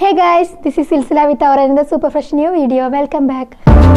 Hey guys, this is Silsila with our another super fresh new video. Welcome back.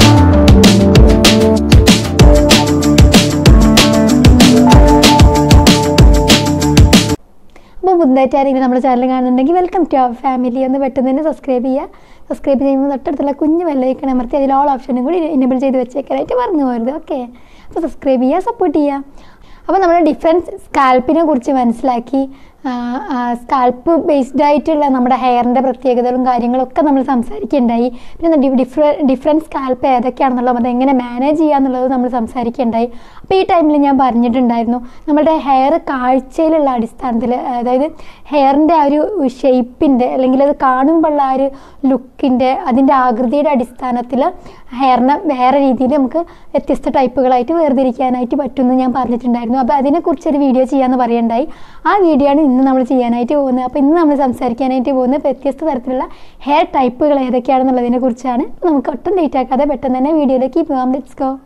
അപ്പോൾ പുതുതായിട്ട് ആരെങ്കിലും നമ്മുടെ channel കാണുന്നുണ്ടെങ്കിൽ വെൽക്കം ടു അവർ ഫാമിലി ഒന്ന് പെട്ടെന്ന് തന്നെ സബ്സ്ക്രൈബ് ചെയ്യുക സബ്സ്ക്രൈബ് ചെയ്യുമ്പോൾ തൊട്ടടുത്തുള്ള കുഞ്ഞ് ബെല്ലൈക്കൺ അമർത്തി അതിൽ ഓൾ ഓപ്ഷനും കൂടി എനേബിൾ ചെയ്ത് വെച്ചേക്കാനായിട്ട് മറന്നു പോകരുത് ഓക്കെ അപ്പോൾ സബ്സ്ക്രൈബ് ചെയ്യുക സപ്പോർട്ട് ചെയ്യുക അപ്പോൾ നമ്മൾ ഡിഫറൻസ് സ്കാൽപ്പിനെ കുറിച്ച് മനസ്സിലാക്കി സ്കാൽപ്പ് ബേസ്ഡ് ആയിട്ടുള്ള നമ്മുടെ ഹെയറിൻ്റെ പ്രത്യേകതകളും കാര്യങ്ങളൊക്കെ നമ്മൾ സംസാരിക്കുകയുണ്ടായി പിന്നെ ഡിഫറെ ഡിഫറൻറ്റ് സ്കാൽപ്പ് ഏതൊക്കെയാണെന്നുള്ളത് അത് എങ്ങനെ മാനേജ് ചെയ്യാന്നുള്ളത് നമ്മൾ സംസാരിക്കുകയുണ്ടായി അപ്പോൾ ഈ ടൈമിൽ ഞാൻ പറഞ്ഞിട്ടുണ്ടായിരുന്നു നമ്മുടെ ഹെയർ കാഴ്ചയിലുള്ള അടിസ്ഥാനത്തിൽ അതായത് ഹെയറിൻ്റെ ആ ഒരു ഷേപ്പിൻ്റെ അല്ലെങ്കിൽ അത് കാണുമ്പോഴുള്ള ആ ഒരു ലുക്കിൻ്റെ അതിൻ്റെ ആകൃതിയുടെ അടിസ്ഥാനത്തിൽ ഹെയറിനെ വേറെ രീതിയിൽ നമുക്ക് വ്യത്യസ്ത ടൈപ്പുകളായിട്ട് വേർതിരിക്കാനായിട്ട് പറ്റുമെന്ന് ഞാൻ പറഞ്ഞിട്ടുണ്ടായിരുന്നു അപ്പോൾ അതിനെക്കുറിച്ചൊരു വീഡിയോ ചെയ്യാമെന്ന് പറയുണ്ടായി ആ വീഡിയോ ആണ് ഇന്ന് നമ്മൾ ചെയ്യാനായിട്ട് പോകുന്നത് അപ്പോൾ ഇന്ന് നമ്മൾ സംസാരിക്കാനായിട്ട് പോകുന്നത് വ്യത്യസ്ത തരത്തിലുള്ള ഹെയർ ടൈപ്പുകൾ ഏതൊക്കെയാണെന്നുള്ളതിനെ കുറിച്ചാണ് നമുക്ക് ഒട്ടും ലേറ്റ് ആക്കാതെ പെട്ടെന്ന് തന്നെ വീഡിയോയിലേക്ക് പോകാം ലെറ്റ്സ് ഗോ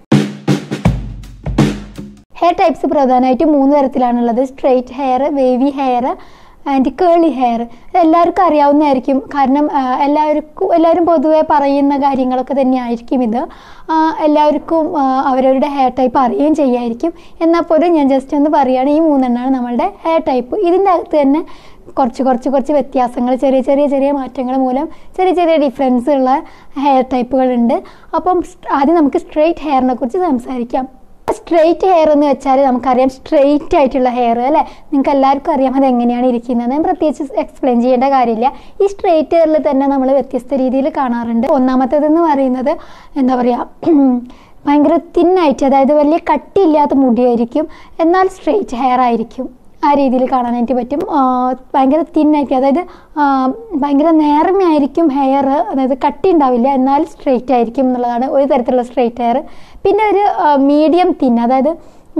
ഹെയർ ടൈപ്സ് പ്രധാനമായിട്ട് മൂന്ന് തരത്തിലാണുള്ളത് straight hair wavy hair and curly hair എല്ലാവർക്കും അറിയാവുന്നതായിരിക്കും കാരണം ആ, എല്ലാവർക്കും എല്ലാവരും പൊതുവെ പറയുന്ന കാര്യങ്ങളൊക്കെ തന്നെയായിരിക്കും ഇത് ആ, എല്ലാവർക്കും ആ, അവരവരുടെ ഹെയർ ടൈപ്പ് അറിയുകയും ചെയ്യായിരിക്കും എന്നാൽ പോലും ഞാൻ ജസ്റ്റ് ഒന്ന് പറയുകയാണ് ഈ മൂന്നെണ്ണമാണ് നമ്മളുടെ ഹെയർ ടൈപ്പ് ഇതിൻ്റെ അകത്ത് തന്നെ കുറച്ച് കുറച്ച് കുറച്ച് വ്യത്യാസങ്ങൾ ചെറിയ ചെറിയ ചെറിയ മാറ്റങ്ങൾ മൂലം ചെറിയ ചെറിയ ഡിഫറൻസ് ഉള്ള ഹെയർ ടൈപ്പുകളുണ്ട് അപ്പം ആദ്യം നമുക്ക് സ്ട്രെയിറ്റ് ഹെയറിനെ കുറിച്ച് സംസാരിക്കാം സ്ട്രെയിറ്റ് ഹെയർ എന്ന് വെച്ചാൽ നമുക്കറിയാം സ്ട്രെയിറ്റ് ആയിട്ടുള്ള ഹെയർ അല്ലേ നിങ്ങൾക്ക് എല്ലാവർക്കും അറിയാം അത് എങ്ങനെയാണ് ഇരിക്കുന്നത് ഞാൻ പ്രത്യേകിച്ച് എക്സ്പ്ലെയിൻ ചെയ്യേണ്ട കാര്യമില്ല ഈ സ്ട്രെയിറ്റ് ഹെയറിൽ തന്നെ നമ്മൾ വ്യത്യസ്ത രീതിയിൽ കാണാറുണ്ട് ഒന്നാമത്തേതെന്ന് പറയുന്നത് എന്താ പറയുക ഭയങ്കര തിന്നായിട്ട് അതായത് വലിയ കട്ടിയില്ലാത്ത മുടിയായിരിക്കും എന്നാൽ സ്ട്രെയിറ്റ് ഹെയർ ആയിരിക്കും ആ രീതിയിൽ കാണാനായിട്ട് പറ്റും ആ, ഭയങ്കര തിന്നായിട്ട് അതായത് ആ, ഭയങ്കര നേർമയായിരിക്കും ഹെയർ അതായത് കട്ടി ഉണ്ടാവില്ല എന്നാൽ സ്ട്രെയിറ്റ് ആയിരിക്കും എന്നുള്ളതാണ് ഒരു തരത്തിലുള്ള സ്ട്രെയിറ്റ് ഹെയർ പിന്നെ ഒരു മീഡിയം തിൻ അതായത്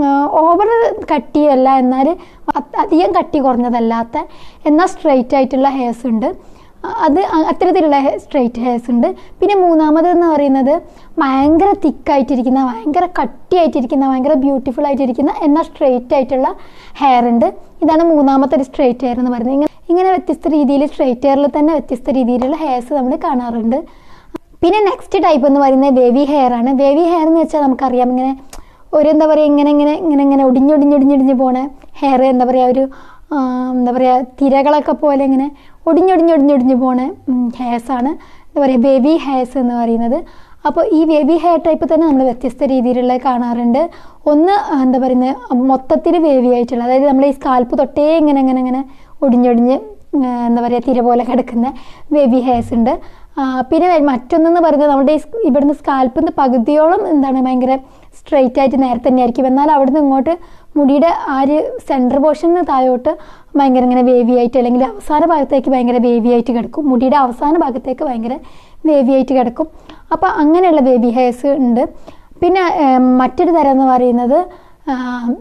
ഓവർ കട്ടിയല്ല എന്നാൽ അത് അധികം കട്ടി കുറഞ്ഞതല്ലാത്ത എന്നാൽ സ്ട്രെയിറ്റ് ആയിട്ടുള്ള ഹെയർസ് ഉണ്ട് അത് അ- അത്തരത്തിലുള്ള സ്ട്രെയിറ്റ് ഹെയർസ് ഉണ്ട് പിന്നെ മൂന്നാമത് എന്ന് പറയുന്നത് ഭയങ്കര തിക്കായിട്ടിരിക്കുന്ന ഭയങ്കര കട്ടിയായിട്ടിരിക്കുന്ന ഭയങ്കര ബ്യൂട്ടിഫുൾ ആയിട്ടിരിക്കുന്ന എന്നാൽ സ്ട്രെയിറ്റ് ആയിട്ടുള്ള ഹെയർ ഉണ്ട് ഇതാണ് മൂന്നാമത്തെ ഒരു സ്ട്രെയിറ്റ് ഹെയർ എന്ന് പറയുന്നത് ഇങ്ങനെ ഇങ്ങനെ വ്യത്യസ്ത രീതിയിൽ സ്ട്രെയിറ്റ് ഹെയറിൽ തന്നെ വ്യത്യസ്ത രീതിയിലുള്ള ഹെയർസ് നമ്മൾ കാണാറുണ്ട് പിന്നെ നെക്സ്റ്റ് ടൈപ്പ് എന്ന് പറയുന്നത് വേവി ഹെയർ ആണ് വേവി ഹെയർ എന്ന് വെച്ചാൽ നമുക്കറിയാം ഇങ്ങനെ ഒരു എന്താ പറയുക ഇങ്ങനെ ഇങ്ങനെ ഇങ്ങനെ ഇങ്ങനെ ഒടിഞ്ഞൊടിഞ്ഞൊടിഞ്ഞൊടിഞ്ഞ് പോണ ഹെയർ എന്താ പറയുക ഒരു ആ, എന്താ പറയുക തിരകളൊക്കെ പോലെ ഇങ്ങനെ ഒടിഞ്ഞൊടിഞ്ഞൊടിഞ്ഞൊടിഞ്ഞ് പോണ ഹെയർസാണ് എന്താ പറയുക ബേബി ഹെയർസ് എന്ന് പറയുന്നത് അപ്പോൾ ഈ ബേബി ഹെയർ ടൈപ്പ് തന്നെ നമ്മൾ വ്യത്യസ്ത രീതിയിലുള്ള കാണാറുണ്ട് ഒന്ന് എന്താ പറയുന്നത് മൊത്തത്തിൽ വേവി ആയിട്ടുള്ള അതായത് നമ്മൾ ഈ സ്കാൽപ്പ് തൊട്ടേ ഇങ്ങനെ ഇങ്ങനെ ഇങ്ങനെ ഒടിഞ്ഞൊടിഞ്ഞ് ആ, എന്താ പറയുക തിര പോലെ കിടക്കുന്ന ബേബി ഹെയർസ് ഉണ്ട് ആ, പിന്നെ മറ്റൊന്നെന്ന് പറയുന്നത് നമ്മുടെ ഈ സ് ഇവിടുന്ന് സ്കാൽപ്പിന്ന് പകുതിയോളം എന്താണ് ഭയങ്കര സ്ട്രെയിറ്റ് ആയിട്ട് നേരെ തന്നെ ആയിരിക്കും എന്നാൽ അവിടുന്ന് ഇങ്ങോട്ട് മുടിയുടെ ആ ഒരു സെൻറ്റർ പോർഷനിൽ താഴോട്ട് ഭയങ്കര ഇങ്ങനെ വേവി ആയിട്ട് അല്ലെങ്കിൽ അവസാന ഭാഗത്തേക്ക് ഭയങ്കര വേവി ആയിട്ട് കിടക്കും മുടിയുടെ അവസാന ഭാഗത്തേക്ക് ഭയങ്കര വേവി ആയിട്ട് കിടക്കും അപ്പോൾ അങ്ങനെയുള്ള ബേബി ഹെയർസ് ഉണ്ട് പിന്നെ ഏം, മറ്റൊരു തരം എന്ന് പറയുന്നത് ആ,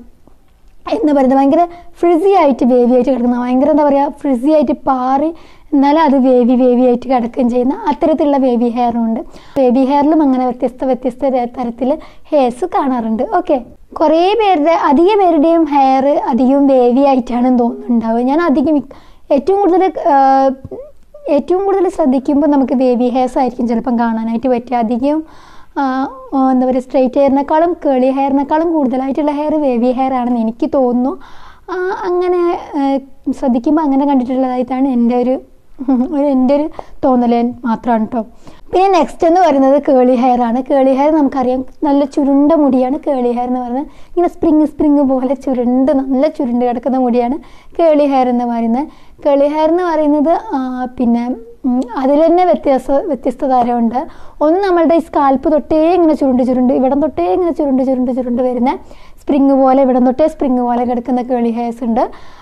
എന്ന് പറയുന്നത് ഭയങ്കര ഫ്രിസി ആയിട്ട് വേവി ആയിട്ട് കിടക്കുന്ന ഭയങ്കര എന്താ പറയുക ഫ്രിസി ആയിട്ട് പാറി എന്നാലും അത് വേവി വേവി ആയിട്ട് കിടക്കുകയും ചെയ്യുന്ന അത്തരത്തിലുള്ള വേവി ഹെയറും ഉണ്ട് വേവി ഹെയറിലും അങ്ങനെ വ്യത്യസ്ത വ്യത്യസ്ത തരത്തിൽ ഹെയർസ് കാണാറുണ്ട് ഓക്കെ കുറേ പേരുടെ അധിക പേരുടെയും ഹെയർ അധികവും വേവി ആയിട്ടാണെന്ന് തോന്നുന്നുണ്ടാവുക ഞാൻ അധികം ഇ- ഏറ്റവും കൂടുതൽ ആഹ്, ഏറ്റവും കൂടുതൽ ശ്രദ്ധിക്കുമ്പോൾ നമുക്ക് വേവി ഹെയർസ് ആയിരിക്കും ചിലപ്പം കാണാനായിട്ട് പറ്റുക അധികം ആ, ആ, എന്താ പറയുക സ്ട്രെയിറ്റ് ഹെയറിനേക്കാളും കേളി ഹെയറിനേക്കാളും കൂടുതലായിട്ടുള്ള ഹെയർ വേവി ഹെയർ ആണെന്ന് എനിക്ക് തോന്നുന്നു ആ, അങ്ങനെ ശ്രദ്ധിക്കുമ്പോൾ അങ്ങനെ കണ്ടിട്ടുള്ളതായിട്ടാണ് എൻ്റെ ഒരു ഒരു എൻ്റെ ഒരു തോന്നൽ മാത്രമാണ് കേട്ടോ പിന്നെ നെക്സ്റ്റ് എന്ന് പറയുന്നത് കേളി ഹെയർ ആണ് കേളി ഹെയർ നമുക്കറിയാം നല്ല ചുരുണ്ട മുടിയാണ് കേളി ഹെയർ എന്ന് പറയുന്നത് ഇങ്ങനെ സ്പ്രിങ് സ്പ്രിങ് പോലെ ചുരുണ്ട് നല്ല ചുരുണ്ട് കിടക്കുന്ന മുടിയാണ് കേളി ഹെയർ എന്ന് പറയുന്നത് കേളി ഹെയർ എന്ന് പറയുന്നത് ആ, പിന്നെ ഉം, അതിൽ തന്നെ വ്യത്യാസ വ്യത്യസ്ത തരമുണ്ട് ഒന്ന് നമ്മളുടെ ഈ സ്കാൽപ്പ് തൊട്ടേ ഇങ്ങനെ ചുരുണ്ട് ചുരുണ്ട് ഇവിടം തൊട്ടേ ഇങ്ങനെ ചുരുണ്ട് ചുരുണ്ട് ചുരുണ്ട് വരുന്ന സ്പ്രിങ് പോലെ ഇവിടം തൊട്ടേ സ്പ്രിങ് പോലെ കിടക്കുന്ന കേളി ഹെയർസ് ഉണ്ട്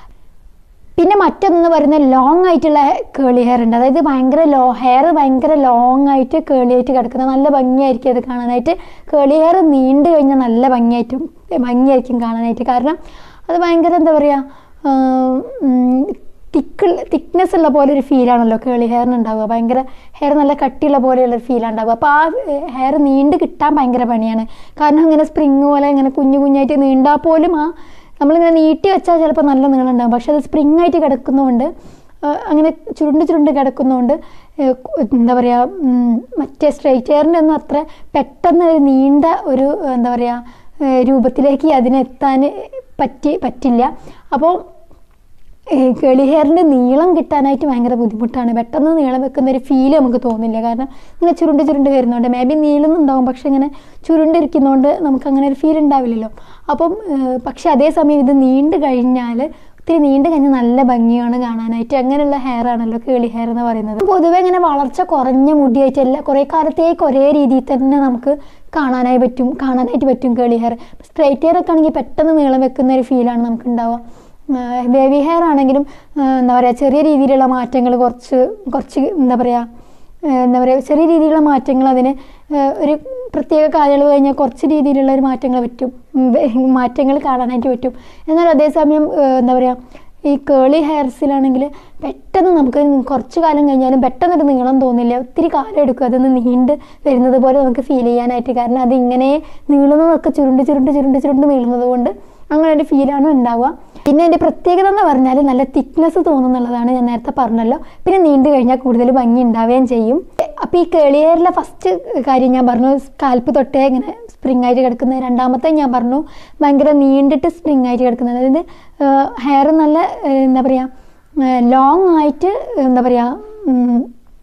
പിന്നെ മറ്റൊന്ന് പറയുന്നത് ലോങ് ആയിട്ടുള്ള കേളി ഹെയർ ഉണ്ട് അതായത് ഭയങ്കര ലോ ഹെയർ ഭയങ്കര ലോങ് ആയിട്ട് കേളി ആയിട്ട് കിടക്കുന്ന നല്ല ഭംഗിയായിരിക്കും അത് കാണാനായിട്ട് കേളി ഹെയർ നീണ്ടു കഴിഞ്ഞാൽ നല്ല ഭംഗിയായിട്ടും ഭംഗിയായിരിക്കും കാണാനായിട്ട് കാരണം അത് ഭയങ്കര എന്താ പറയുക തിക്ക് തിക്നെസ് ഉള്ള പോലെ ഒരു ഫീലാണല്ലോ കേളി ഹെയറിന് ഉണ്ടാവുക ഭയങ്കര ഹെയർ നല്ല കട്ടിയുള്ള പോലെയുള്ള ഒരു ഫീലാണ് ഉണ്ടാവുക അപ്പോൾ ആ ഹെയർ നീണ്ട് കിട്ടാൻ ഭയങ്കര പണിയാണ് കാരണം ഇങ്ങനെ സ്പ്രിങ് പോലെ ഇങ്ങനെ കുഞ്ഞു കുഞ്ഞായിട്ട് നീണ്ടാൽ പോലും ആ നമ്മളിങ്ങനെ നീട്ടി വെച്ചാൽ ചിലപ്പോൾ നല്ല നീളം ഉണ്ടാകും പക്ഷെ അത് സ്പ്രിങ് ആയിട്ട് കിടക്കുന്നതുകൊണ്ട് ആ, അങ്ങനെ ചുരുണ്ട് ചുരുണ്ട് കിടക്കുന്നതുകൊണ്ട് ഏഹ്, കു- എന്താ പറയുക ഉം, മറ്റേ സ്ട്രെയിറ്റ് ഹെയറിൻ്റെ ഒന്നും അത്ര പെട്ടെന്ന് ഒരു നീണ്ട ഒരു എന്താ പറയുക ഏഹ്, രൂപത്തിലേക്ക് അതിനെത്താൻ പറ്റി പറ്റില്ല അപ്പോൾ കേളി ഹെയറിൻ്റെ നീളം കിട്ടാനായിട്ട് ഭയങ്കര ബുദ്ധിമുട്ടാണ് പെട്ടെന്ന് നീളം വെക്കുന്ന ഒരു ഫീൽ നമുക്ക് തോന്നില്ല കാരണം ഇങ്ങനെ ചുരുണ്ട് ചുരുണ്ട് വരുന്നതുകൊണ്ട് മേ ബി നീളുന്നുണ്ടാവും പക്ഷെ ഇങ്ങനെ ചുരുണ്ടിരിക്കുന്നതുകൊണ്ട് നമുക്ക് അങ്ങനെ ഒരു ഫീൽ ഉണ്ടാവില്ലല്ലോ അപ്പം ഏഹ്, പക്ഷെ അതേസമയം ഇത് നീണ്ട് കഴിഞ്ഞാൽ ഒത്തിരി നീണ്ട് കഴിഞ്ഞാൽ നല്ല ഭംഗിയാണ് കാണാനായിട്ട് അങ്ങനെയുള്ള ഹെയർ ആണല്ലോ കേളി ഹെയർ എന്ന് പറയുന്നത് പൊതുവെ ഇങ്ങനെ വളർച്ച കുറഞ്ഞ മുടിയായിട്ട് എല്ലാ കുറേ കാലത്തേക്ക് ഒരേ രീതിയിൽ തന്നെ നമുക്ക് കാണാനായി പറ്റും കാണാനായിട്ട് പറ്റും കേളി ഹെയർ സ്ട്രൈറ്റ് ഹെയർ ഒക്കെ ആണെങ്കിൽ പെട്ടെന്ന് നീളം വെക്കുന്ന ഒരു ഫീലാണ് നമുക്ക് ഉണ്ടാവുക ബേബി ഹെയർ ആണെങ്കിലും ആ, എന്താ പറയുക ചെറിയ രീതിയിലുള്ള മാറ്റങ്ങൾ കുറച്ച് കുറച്ച് എന്താ പറയുക ആ, എന്താ പറയുക ചെറിയ രീതിയിലുള്ള മാറ്റങ്ങൾ അതിന് ആ, ഒരു പ്രത്യേക കാലയളവ് കഴിഞ്ഞാൽ കുറച്ച് രീതിയിലുള്ള ഒരു മാറ്റങ്ങൾ പറ്റും ഉം, വെ- മാറ്റങ്ങൾ കാണാനായിട്ട് പറ്റും എന്നാൽ അതേസമയം ആ, എന്താ പറയുക ഈ കേളി ഹെയർസിലാണെങ്കിൽ പെട്ടെന്ന് നമുക്ക് കുറച്ച് കാലം കഴിഞ്ഞാലും പെട്ടെന്നൊരു നീളം തോന്നില്ല ഒത്തിരി കാലം എടുക്കും അതൊന്ന് നീണ്ട് വരുന്നത് പോലെ നമുക്ക് ഫീൽ ചെയ്യാനായിട്ട് കാരണം അത് ഇങ്ങനെ നീളുന്നതൊക്കെ ചുരുണ്ട് ചുരുണ്ട് ചുരുണ്ട് ചുരുണ്ട് നീളുന്നത് കൊണ്ട് അങ്ങനെ ഒരു ഫീലാണ് ഉണ്ടാവുക പിന്നെ അതിൻ്റെ പ്രത്യേകത എന്ന് പറഞ്ഞാൽ നല്ല തിക്നെസ് തോന്നുന്നുള്ളതാണ് ഞാൻ നേരത്തെ പറഞ്ഞല്ലോ പിന്നെ നീണ്ടു കഴിഞ്ഞാൽ കൂടുതൽ ഭംഗി ഉണ്ടാവുകയും ചെയ്യും അപ്പോൾ ഈ കേളി ഹെയറിലെ ഫസ്റ്റ് കാര്യം ഞാൻ പറഞ്ഞു സ്കാൽപ്പ് തൊട്ടേ ഇങ്ങനെ സ്പ്രിങ് ആയിട്ട് കിടക്കുന്നത് രണ്ടാമത്തെ ഞാൻ പറഞ്ഞു ഭയങ്കര നീണ്ടിട്ട് സ്പ്രിങ് ആയിട്ട് കിടക്കുന്നത് അതായത് ഹെയർ നല്ല ഏഹ്, എന്താ പറയുക ലോങ് ആയിട്ട് എന്താ പറയുക ഉം,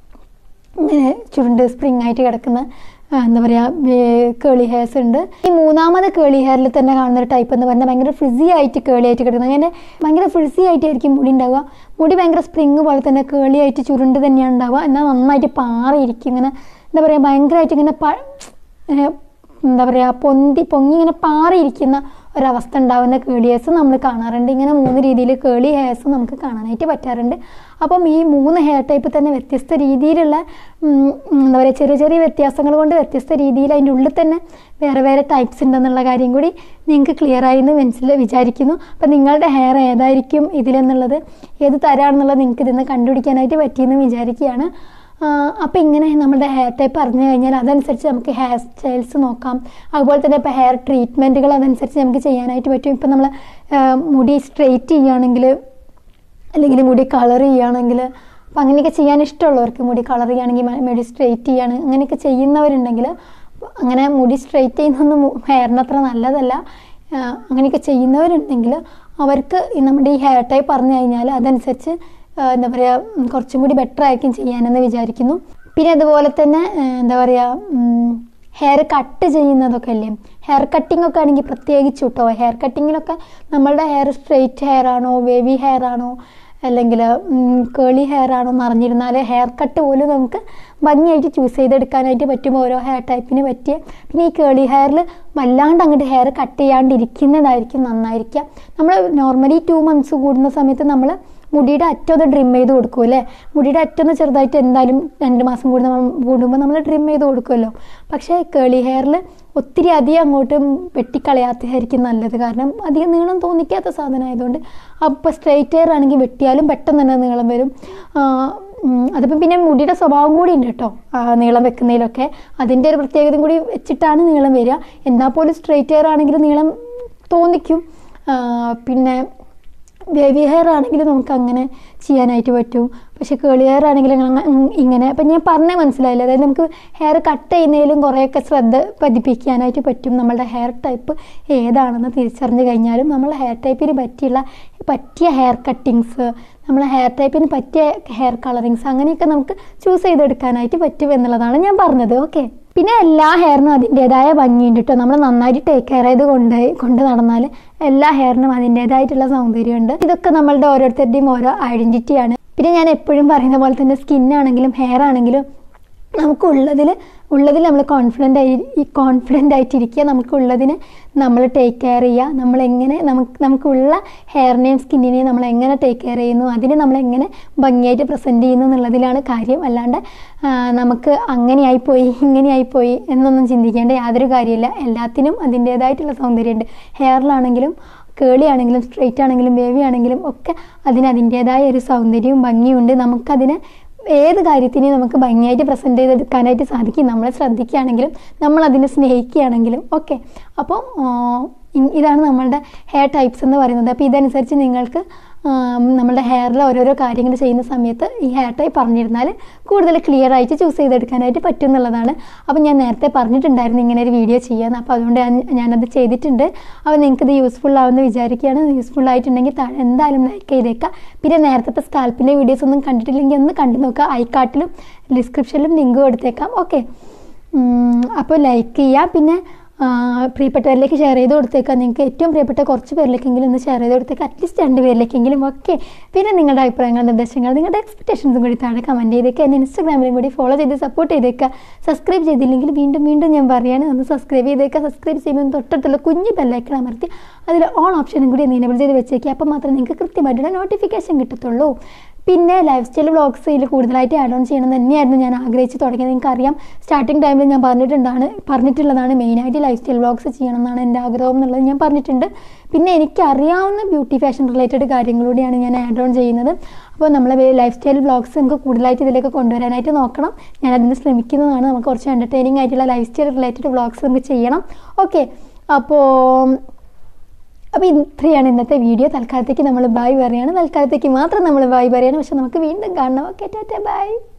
ഇങ്ങനെ ചുരുണ്ട് സ്പ്രിങ് ആയിട്ട് കിടക്കുന്ന ആ, എന്താ പറയുക കേളി ഹെയർസ് ഉണ്ട് ഈ മൂന്നാമത് കേളി ഹെയറിൽ തന്നെ കാണുന്ന ഒരു ടൈപ്പ് എന്ന് പറഞ്ഞാൽ ഭയങ്കര ഫ്രിസി ആയിട്ട് കേളി ആയിട്ട് കിടക്കുന്നത് അങ്ങനെ ഭയങ്കര ഫ്രിസി ആയിട്ടായിരിക്കും മുടി ഉണ്ടാവുക മുടി ഭയങ്കര സ്പ്രിങ് പോലെ തന്നെ കേളി ആയിട്ട് ചുരുണ്ട് തന്നെയാണ് ഉണ്ടാവുക എന്നാൽ നന്നായിട്ട് പാറിയിരിക്കും ഇങ്ങനെ എന്താ പറയുക ഭയങ്കരമായിട്ട് ഇങ്ങനെ പ ഏഹ് എന്താ പറയുക പൊന്തി പൊങ്ങി ഇങ്ങനെ പാറിയിരിക്കുന്ന ഒരവസ്ഥ ഉണ്ടാകുന്ന കേളി ഹെയർസ് നമ്മൾ കാണാറുണ്ട് ഇങ്ങനെ മൂന്ന് രീതിയിൽ കേളി ഹെയർസ് നമുക്ക് കാണാനായിട്ട് പറ്റാറുണ്ട് അപ്പം ഈ മൂന്ന് ഹെയർ ടൈപ്പ് തന്നെ വ്യത്യസ്ത രീതിയിലുള്ള ഉം, എന്താ പറയുക ചെറിയ ചെറിയ വ്യത്യാസങ്ങൾ കൊണ്ട് വ്യത്യസ്ത രീതിയിൽ അതിൻ്റെ ഉള്ളിൽ തന്നെ വേറെ വേറെ ടൈപ്സ് ഉണ്ടെന്നുള്ള കാര്യം കൂടി നിങ്ങൾക്ക് ക്ലിയർ ആയി എന്ന് മനസ്സിൽ വിചാരിക്കുന്നു അപ്പം നിങ്ങളുടെ ഹെയർ ഏതായിരിക്കും ഇതിലെന്നുള്ളത് ഏത് തരാണെന്നുള്ളത് നിങ്ങൾക്ക് ഇതിന്ന് കണ്ടുപിടിക്കാനായിട്ട് പറ്റിയെന്ന് വിചാരിക്കുകയാണ് അപ്പോൾ ഇങ്ങനെ നമ്മുടെ ഹെയർ ടൈപ്പ് അറിഞ്ഞു കഴിഞ്ഞാൽ അതനുസരിച്ച് നമുക്ക് ഹെയർ സ്റ്റൈൽസ് നോക്കാം അതുപോലെ തന്നെ ഇപ്പോൾ ഹെയർ ട്രീറ്റ്മെൻറ്റുകൾ അതനുസരിച്ച് നമുക്ക് ചെയ്യാനായിട്ട് പറ്റും ഇപ്പം നമ്മൾ മുടി സ്ട്രെയിറ്റ് ചെയ്യുകയാണെങ്കിൽ അല്ലെങ്കിൽ മുടി കളർ ചെയ്യുകയാണെങ്കിൽ അപ്പം അങ്ങനെയൊക്കെ ചെയ്യാൻ ഇഷ്ടമുള്ളവർക്ക് മുടി കളർ ചെയ്യുകയാണെങ്കിൽ മ- മുടി സ്ട്രെയിറ്റ് ചെയ്യാണ് അങ്ങനെയൊക്കെ ചെയ്യുന്നവരുണ്ടെങ്കിൽ അങ്ങനെ മുടി സ്ട്രെയിറ്റ് ചെയ്യുന്നൊന്നും ഹെയറിന് അത്ര നല്ലതല്ല ആ, അങ്ങനെയൊക്കെ ചെയ്യുന്നവരുണ്ടെങ്കിൽ അവർക്ക് ഈ നമ്മുടെ ഈ ഹെയർ ടൈപ്പ് പറഞ്ഞു കഴിഞ്ഞാൽ അതനുസരിച്ച് ആ, എന്താ പറയുക ഉം, കുറച്ചും കൂടി ബെറ്റർ ആയിരിക്കും ചെയ്യാനെന്ന് വിചാരിക്കുന്നു പിന്നെ അതുപോലെ തന്നെ ആ, എന്താ പറയുക ഹെയർ കട്ട് ചെയ്യുന്നതൊക്കെ അല്ലേ ഹെയർ കട്ടിംഗ് ഒക്കെ ആണെങ്കിൽ പ്രത്യേകിച്ച് കേട്ടോ ഹെയർ കട്ടിങ്ങിലൊക്കെ നമ്മളുടെ ഹെയർ സ്ട്രെയിറ്റ് ഹെയർ ആണോ വേവി ഹെയർ ആണോ അല്ലെങ്കിൽ കേളി ഹെയർ ആണോ എന്ന് അറിഞ്ഞിരുന്നാൽ ഹെയർ കട്ട് പോലും നമുക്ക് ഭംഗിയായിട്ട് ചൂസ് ചെയ്തെടുക്കാനായിട്ട് പറ്റും ഓരോ ഹെയർ ടൈപ്പിന് പറ്റിയ പിന്നെ ഈ കേളി ഹെയറിൽ വല്ലാണ്ട് അങ്ങോട്ട് ഹെയർ കട്ട് ചെയ്യാണ്ടിരിക്കുന്നതായിരിക്കും നന്നായിരിക്കുക നമ്മൾ നോർമലി ടു മന്ത്സ് കൂടുന്ന സമയത്ത് നമ്മൾ മുടിയുടെ അറ്റം ഒന്ന് ട്രിം ചെയ്ത് കൊടുക്കും അല്ലേ മുടിയുടെ അറ്റം ഒന്ന് ചെറുതായിട്ട് എന്തായാലും രണ്ട് മാസം കൂടുന്ന കൂടുമ്പോൾ നമ്മൾ ട്രിം ചെയ്ത് കൊടുക്കുമല്ലോ പക്ഷേ കേളി ഹെയറിൽ ഒത്തിരി അധികം അങ്ങോട്ട് വെട്ടിക്കളയാത്തതായിരിക്കും നല്ലത് കാരണം അധികം നീളം തോന്നിക്കാത്ത സാധനം ആയതുകൊണ്ട് അപ്പോൾ സ്ട്രെയിറ്റ് ഹെയർ ആണെങ്കിൽ വെട്ടിയാലും പെട്ടെന്ന് തന്നെ നീളം വരും ആ, ഉം, അതിപ്പം പിന്നെ മുടിയുടെ സ്വഭാവം കൂടി ഉണ്ട് കേട്ടോ ആ, നീളം വെക്കുന്നതിലൊക്കെ അതിൻ്റെ ഒരു പ്രത്യേകതയും കൂടി വെച്ചിട്ടാണ് നീളം വരിക എന്നാൽ പോലും സ്ട്രെയിറ്റ് ഹെയർ ആണെങ്കിൽ നീളം തോന്നിക്കും ആ, പിന്നെ ബേബി ഹെയർ ആണെങ്കിൽ നമുക്ക് അങ്ങനെ ചെയ്യാനായിട്ട് പറ്റും പക്ഷെ കേളി ഹെയർ ആണെങ്കിൽ അങ്ങനെ ഉം ഇങ്ങനെ അപ്പം ഞാൻ പറഞ്ഞേ മനസ്സിലായില്ല അതായത് നമുക്ക് ഹെയർ കട്ട് ചെയ്യുന്നതിലും കുറേയൊക്കെ ശ്രദ്ധ പതിപ്പിക്കാനായിട്ട് പറ്റും നമ്മളുടെ ഹെയർ ടൈപ്പ് ഏതാണെന്ന് തിരിച്ചറിഞ്ഞു കഴിഞ്ഞാലും നമ്മളെ ഹെയർ ടൈപ്പിന് പറ്റിയുള്ള പറ്റിയ ഹെയർ കട്ടിങ്സ് നമ്മളെ ഹെയർ ടൈപ്പിന് പറ്റിയ ഹെയർ കളറിങ്സ് അങ്ങനെയൊക്കെ നമുക്ക് ചൂസ് ചെയ്തെടുക്കാനായിട്ട് പറ്റും എന്നുള്ളതാണ് ഞാൻ പറഞ്ഞത് ഓക്കെ പിന്നെ എല്ലാ ഹെയറിനും അതിൻ്റെതായ ഭംഗിയുണ്ട് കേട്ടോ നമ്മൾ നന്നായിട്ട് ടേക്ക് കെയർ ചെയ്ത് കൊണ്ട് കൊണ്ട് നടന്നാൽ എല്ലാ ഹെയറിനും അതിൻ്റെതായിട്ടുള്ള സൗന്ദര്യമുണ്ട് ഇതൊക്കെ നമ്മളുടെ ഓരോരുത്തരുടെയും ഓരോ ഐഡൻറ്റിറ്റിയാണ് പിന്നെ ഞാൻ എപ്പോഴും പറയുന്ന പോലെ തന്നെ സ്കിന്നാണെങ്കിലും ഹെയർ ആണെങ്കിലും നമുക്കുള്ളതിൽ ഉള്ളതിൽ നമ്മൾ കോൺഫിഡൻ്റ് ആയി ഈ കോൺഫിഡൻ്റ് ആയിട്ടിരിക്കുക നമുക്കുള്ളതിന് നമ്മൾ ടേക്ക് കെയർ ചെയ്യുക നമ്മൾ എങ്ങനെ നമുക്ക് നമുക്കുള്ള ഹെയറിനെയും സ്കിന്നിനെയും നമ്മൾ എങ്ങനെ ടേക്ക് കെയർ ചെയ്യുന്നു അതിനെ നമ്മൾ എങ്ങനെ ഭംഗിയായിട്ട് പ്രസൻറ്റ് ചെയ്യുന്നു എന്നുള്ളതിലാണ് കാര്യം അല്ലാണ്ട് ആ, നമുക്ക് അങ്ങനെയായിപ്പോയി ഇങ്ങനെയായിപ്പോയി എന്നൊന്നും ചിന്തിക്കേണ്ട യാതൊരു കാര്യമില്ല എല്ലാത്തിനും അതിൻ്റേതായിട്ടുള്ള സൗന്ദര്യമുണ്ട് ഹെയറിലാണെങ്കിലും കേളി ആണെങ്കിലും സ്ട്രെയിറ്റ് ആണെങ്കിലും ബേബി ആണെങ്കിലും ഒക്കെ അതിന് അതിൻ്റേതായ ഒരു സൗന്ദര്യവും ഭംഗിയുണ്ട് നമുക്കതിന് ഏത് കാര്യത്തിനെയും നമുക്ക് ഭംഗിയായിട്ട് പ്രസൻറ്റ് ചെയ്തെടുക്കാനായിട്ട് സാധിക്കും നമ്മൾ ശ്രദ്ധിക്കുകയാണെങ്കിലും നമ്മൾ അതിനെ സ്നേഹിക്കുകയാണെങ്കിലും ഒക്കെ അപ്പോൾ ഇ- ഇതാണ് നമ്മളുടെ ഹെയർ ടൈപ്സ് എന്ന് പറയുന്നത് അപ്പോൾ ഇതനുസരിച്ച് നിങ്ങൾക്ക് ആം, നമ്മളുടെ ഹെയറിൽ ഓരോരോ കാര്യങ്ങൾ ചെയ്യുന്ന സമയത്ത് ഈ ഹെയർ ടൈപ്പ് പറഞ്ഞിരുന്നാൽ കൂടുതൽ ക്ലിയർ ആയിട്ട് ചൂസ് ചെയ്തെടുക്കാനായിട്ട് പറ്റും എന്നുള്ളതാണ് അപ്പോൾ ഞാൻ നേരത്തെ പറഞ്ഞിട്ടുണ്ടായിരുന്നു ഇങ്ങനെ ഒരു വീഡിയോ ചെയ്യാൻ അപ്പോൾ അതുകൊണ്ട് ഞാൻ- ഞാനത് ചെയ്തിട്ടുണ്ട് അപ്പോൾ നിങ്ങൾക്ക് ഇത് യൂസ്ഫുൾ ആവുമെന്ന് വിചാരിക്കുകയാണ് യൂസ്ഫുൾ ആയിട്ടുണ്ടെങ്കിൽ താഴെ എന്തായാലും ലൈക്ക് ചെയ്തേക്കുക പിന്നെ നേരത്തെ സ്കാൽപ്പിൻ്റെ വീഡിയോസ് ഒന്നും കണ്ടിട്ടില്ലെങ്കിൽ ഒന്ന് കണ്ടു നോക്കുക ഐക്കാട്ടിലും ഡിസ്ക്രിപ്ഷനിലും ലിങ്ക് കൊടുത്തേക്കാം ഓക്കെ അപ്പോൾ ലൈക്ക് ചെയ്യുക പിന്നെ ആ, പ്രിയപ്പെട്ടവരിലേക്ക് ഷെയർ ചെയ്ത് കൊടുത്തേക്കാം നിങ്ങൾക്ക് ഏറ്റവും പ്രിയപ്പെട്ട കുറച്ച് പേരിലേക്കെങ്കിലും ഒന്ന് ഷെയർ ചെയ്ത് കൊടുത്തേക്കാം അറ്റ്ലീസ്റ്റ് രണ്ട് പേരിലേക്കെങ്കിലും ഒക്കെ പിന്നെ നിങ്ങളുടെ അഭിപ്രായങ്ങൾ നിർദ്ദേശങ്ങൾ നിങ്ങളുടെ എക്സ്പെക്ടേഷൻസും കൂടി താഴെ കമൻറ്റ് ചെയ്തേക്കുക എന്നെ ഇൻസ്റ്റാഗ്രാമിലും കൂടി ഫോളോ ചെയ്ത് സപ്പോർട്ട് ചെയ്തേക്കുക സബ്സ്ക്രൈബ് ചെയ്തില്ലെങ്കിൽ വീണ്ടും വീണ്ടും ഞാൻ പറയുകയാണ് ഒന്ന് സബ്സ്ക്രൈബ് ചെയ്തേക്കുക സബ്സ്ക്രൈബ് ചെയ്യുമ്പോൾ തൊട്ടടുത്തുള്ള കുഞ്ഞ് ബെല്ലൈക്കൺ അമർത്തി അതിൽ ഓൺ ഓപ്ഷനും കൂടി ഒന്ന് എനേബിൾ ചെയ്ത് വെച്ചേക്കുക അപ്പോൾ മാത്രമേ നിങ്ങൾക്ക് കൃത്യമായിട്ടുള്ള നോട്ടിഫിക്കേഷൻ കിട്ടത്തുള്ളൂ പിന്നെ ലൈഫ് സ്റ്റൈൽ വ്ളോഗ്സ് ഇതിൽ കൂടുതലായിട്ട് ആഡ് ഓൺ ചെയ്യണം എന്ന് തന്നെയായിരുന്നു ഞാൻ ആഗ്രഹിച്ച് തുടങ്ങിയത് നിങ്ങൾക്ക് അറിയാം സ്റ്റാർട്ടിങ് ടൈമിൽ ഞാൻ പറഞ്ഞിട്ടുണ്ടാണ് പറഞ്ഞിട്ടുള്ളതാണ് മെയിനായിട്ട് ലൈഫ് സ്റ്റൈൽ വ്ളോഗ്സ് ചെയ്യണം എന്നാണ് എൻ്റെ ആഗ്രഹം എന്നുള്ളത് ഞാൻ പറഞ്ഞിട്ടുണ്ട് പിന്നെ എനിക്ക് അറിയാവുന്ന ബ്യൂട്ടി ഫാഷൻ റിലേറ്റഡ് കാര്യങ്ങളൂടെയാണ് ഞാൻ ആഡ് ഓൺ ചെയ്യുന്നത് അപ്പോൾ നമ്മളെ ലൈഫ് സ്റ്റൈൽ വ്ളോഗ്സ് നമുക്ക് കൂടുതലായിട്ട് ഇതിലേക്ക് കൊണ്ടുവരാനായിട്ട് നോക്കണം ഞാൻ അതിന് ശ്രമിക്കുന്നതാണ് നമുക്ക് കുറച്ച് എൻ്റർടൈനിങ് ആയിട്ടുള്ള ലൈഫ് സ്റ്റൈൽ റിലേറ്റഡ് വ്ളോഗ്സ് നമുക്ക് ചെയ്യണം ഓക്കെ അപ്പോൾ അപ്പോൾ ഇത്രയാണ് ഇന്നത്തെ വീഡിയോ തൽക്കാലത്തേക്ക് നമ്മൾ ബായ് പറയുകയാണ് തൽക്കാലത്തേക്ക് മാത്രം നമ്മൾ ബായ് പറയുകയാണ് പക്ഷെ നമുക്ക് വീണ്ടും കാണണം ഓക്കെ ടാറ്റ ബൈ